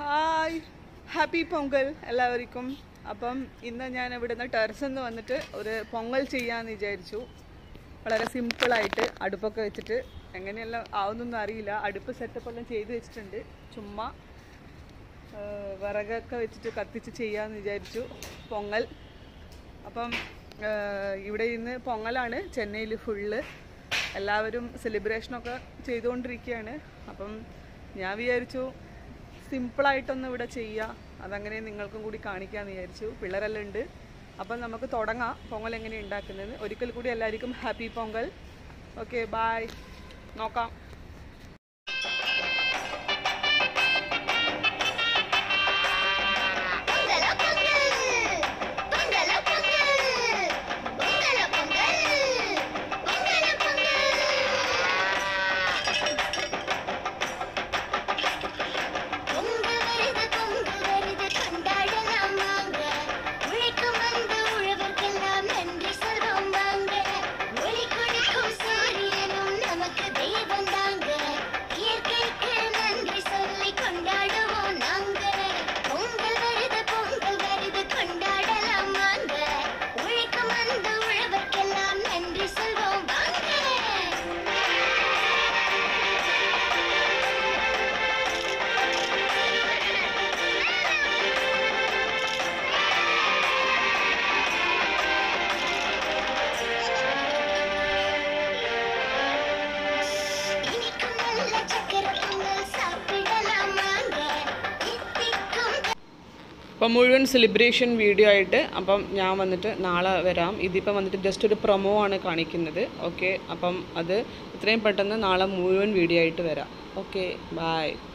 hi happy Pongal എല്ലാവർക്കും അപ്പം ഇന്ന് ഞാൻ ഇവിടുന്ന് ടെറസിൽ നിന്ന് വന്നിട്ട് ഒരു പൊങ്കൽ ചെയ്യാമെന്ന് വിചാരിച്ചു വളരെ സിമ്പിളായിട്ട് അടുപ്പൊക്കെ വെച്ചിട്ട് എങ്ങനെയെല്ലാം ആവുന്നൊന്നും അറിയില്ല അടുപ്പ് സെറ്റപ്പ് എല്ലാം ചെയ്ത് വെച്ചിട്ടുണ്ട് ചുമ്മാ ആ, വിറകൊക്കെ വെച്ചിട്ട് കത്തിച്ച് ചെയ്യാമെന്ന് വിചാരിച്ചു പൊങ്കൽ അപ്പം ആ, ഇവിടെ ഇന്ന് പൊങ്കലാണ് ചെന്നൈയിൽ ഫുള്ള് എല്ലാവരും സെലിബ്രേഷനൊക്കെ ചെയ്തുകൊണ്ടിരിക്കുകയാണ് അപ്പം ഞാൻ വിചാരിച്ചു സിമ്പിളായിട്ടൊന്ന് ഇവിടെ ചെയ്യുക അതങ്ങനെ നിങ്ങൾക്കും കൂടി കാണിക്കാമെന്ന് വിചാരിച്ചു പിള്ളേരെല്ലാം ഉണ്ട് അപ്പം നമുക്ക് തുടങ്ങാം പൊങ്കൽ എങ്ങനെ ഉണ്ടാക്കുന്നത് ഒരിക്കൽ കൂടി എല്ലാവർക്കും ഹാപ്പി പൊങ്കൽ ഓക്കെ ബായ് നോക്കാം பொங்கல பொங்கல் பொங்கல பொங்கல் பொங்கல பொங்கல் பொங்கல பொங்கல் பொங்கல் வருது பொங்கல் வருது கொண்டாடலாம் வாங்க உழைக்கும் வந்த உழவர்க்கெல்லாம் நன்றி சொல்வோம் வாங்க ஒளி கொடுக்கும் சூரியனும் நமக்கு தெய்வம் தாங்க இயற்கைக்கு நன்றி சொல்லி கொண்டாடுவோம் நாங்க பொங்கல் வருது பொங்கல் வருது கொண்டாடலாம் வாங்க உழைக்கும் வந்த உழவர்க்கெல்லாம் நன்றி சொல்வோம் வாங்க இனிக்கும் நல்ல சக்கரை பொங்கல் சாப்பிடலாம் வாங்க இத்திக்கும் അപ്പം മുഴുവൻ സെലിബ്രേഷൻ വീഡിയോ ആയിട്ട് അപ്പം ഞാൻ വന്നിട്ട് നാളെ വരാം ഇതിപ്പം വന്നിട്ട് ജസ്റ്റ് ഒരു പ്രൊമോ ആണ് കാണിക്കുന്നത് ഓക്കെ അപ്പം അത് എത്രയും പെട്ടെന്ന് നാളെ മുഴുവൻ വീഡിയോ ആയിട്ട് വരാം ഓക്കെ ബായ്